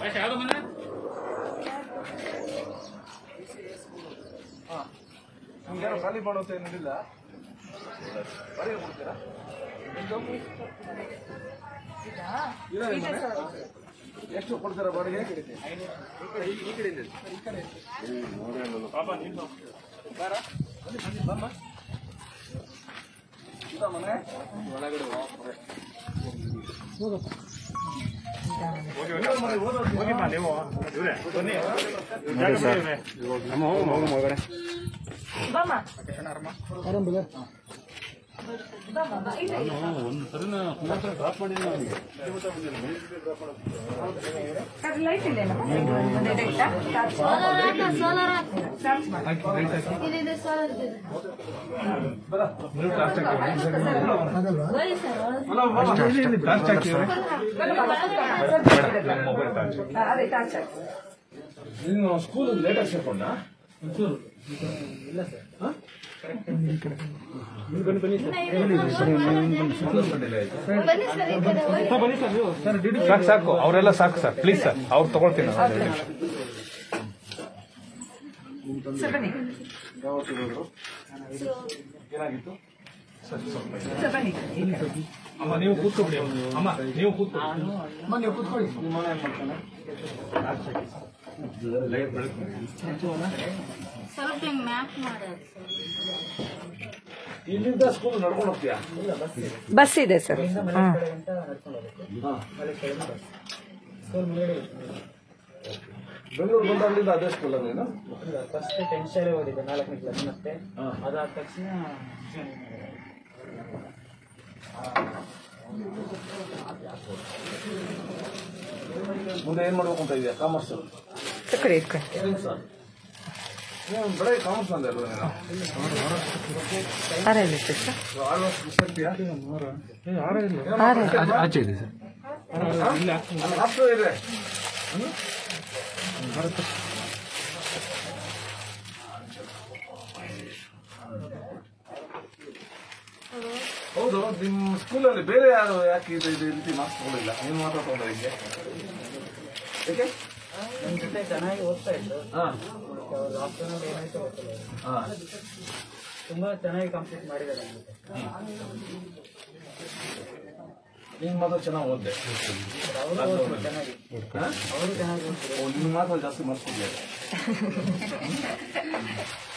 ನಿಮ್ಗೇನೋ ಖಾಲಿ ಮಾಡುವಂತ ಏನಿಲ್ಲ ಬಾಡಿಗೆ ಕೊಡ್ತೀರಾ ನಿಮ್ದು? ಇದೆ ನಿಮ್ಮ ಮನೆ? ಎಷ್ಟು ಕೊಡ್ತೀರಾ ಬಾಡಿಗೆ ಬಾರ. ಬನ್ನಿ, ಬನ್ನಿ, ಬಮ್ಮ. ಇದಾ ಮನೆ ಲೈಟ್ ಇದೆ ಇದಿದೆ ಸೋಲಾರ್ ಇದೆ ಅದೇ ಟಾರ್ಚ್ ಹಾಕಿ ನೀನು ಸ್ಕೂಲ್ ಲೇಟಾಗಿ ಸೇರ್ಕೊಂಡ ಬನ್ನಿ ಸರ್ ಈ ಕಡೆ ಹೋಗಿ. ಸಾಕು ಸಾಕು ಅವರೆಲ್ಲ ಸಾಕು ಸರ್ ಪ್ಲೀಸ್ ಸರ್ ಅವ್ರು ತಗೊಳ್ತೀನಿ ನಾನು ಒಂದು ನಿಮಿಷ ಸರ್ ಬನ್ನಿ ಏನಾಗಿತ್ತು ಸರ್ ಬನ್ನಿ ಅಮ್ಮ ನೀವು ಕೂತ್ಕೊಬಿಡಿ ಅಮ್ಮ ನೀವು ಕೂತ್ಕೊಳ್ಳಿ ಅಮ್ಮ ನೀವು ಕೂತ್ಕೊಳ್ಳಿ ನಿಮ್ಮ ಮನೆ ಏನ್ ಮಾಡ್ತಾನೆ ಸ್ವಲ್ಪ ಹಿಂಗ್ ಮ್ಯಾಪ್ ಮಾಡೋದು ಇಲ್ಲಿಂದ ಸ್ಕೂಲ್ ನಡ್ಕೊಂಡು ಹೋಗ್ತೀಯಾ ಬಸ್ ಇದೆ ಸರ್ ಬೆಂಗಳೂರು ಬಂದಾಗಲಿಂದ ಅದೇ ಸ್ಕೂಲ್ ನೀನು ಫಸ್ಟ್ ಟೆಂತ್ ಶಾಲೆ ಓದಿದ್ದೆ ನಾಲ್ಕನೇ ಕ್ಲಾಸ್ ಮತ್ತೆ ಅದಾದ ತಕ್ಷಣ ಮುಂದೆ ಏನ್ ಮಾಡ್ಬೇಕು ಅಂತ ಇದೆಯಾ ಕಾಮರ್ಸ್ ಕಡೆ ಇಟ್ಕೊಳ್ಳಿ ನೀನು ಬೆಳಗ್ಗೆ ಕಾಮರ್ಸ್ ಅಂದೆ ಅಲ್ವಾ ನೀನು ಆರಲ್ಲಿ ಸರ್ ಆಳ್ವಾಸ್ ಬಿಸಾಕ್ತೀಯಾ? ಆಚೆ ಇದೆ ಸರ್ ಅಲ್ಲಿ ಹಾಸ್ಟೆಲ್ ಇದೆ ಹೌದು ನಿಮ್ಮ ಸ್ಕೂಲಲ್ಲಿ ಬೇರೆ ಯಾರು ಯಾಕೆ ಇದು ಇದು ರೀತಿ ಮಾರ್ಕ್ಸ್ ತಗೊಂಡಿಲ್ಲ ನೀನು ಮಾತ್ರ ತಗೊಂಡ ಹಿಂಗೆ ಏಕೆ ನನ್ನ ಜೊತೆ ಚೆನ್ನಾಗಿ ಓದ್ತಾ ಇದ್ರು ಹಾ ಅವ್ರ ಆಫ್ಟರ್ನೂನ್ ಏನಾಯ್ತು ಗೊತ್ತಿಲ್ಲ ಹಾ ತುಂಬಾ ಚೆನ್ನಾಗಿ ಕಂಪ್ಲೀಟ್ ಮಾಡಿದ್ದಾರೆ ನನ್ನ ಜೊತೆ ನೀನು ಮಾತ್ರ ಚೆನ್ನಾಗಿ ಓದ್ದೆ ಅವರು ಓದಿದ್ರು ಚೆನ್ನಾಗಿ ಹಾ? ಅವರು ಚೆನ್ನಾಗಿ ಓದ್ತಾರೆ ಓ, ನೀನು ಮಾತ್ರ ಜಾಸ್ತಿ ಮಾರ್ಕ್ಸ್ ಕೊಡ್ಲಿಲ್ಲ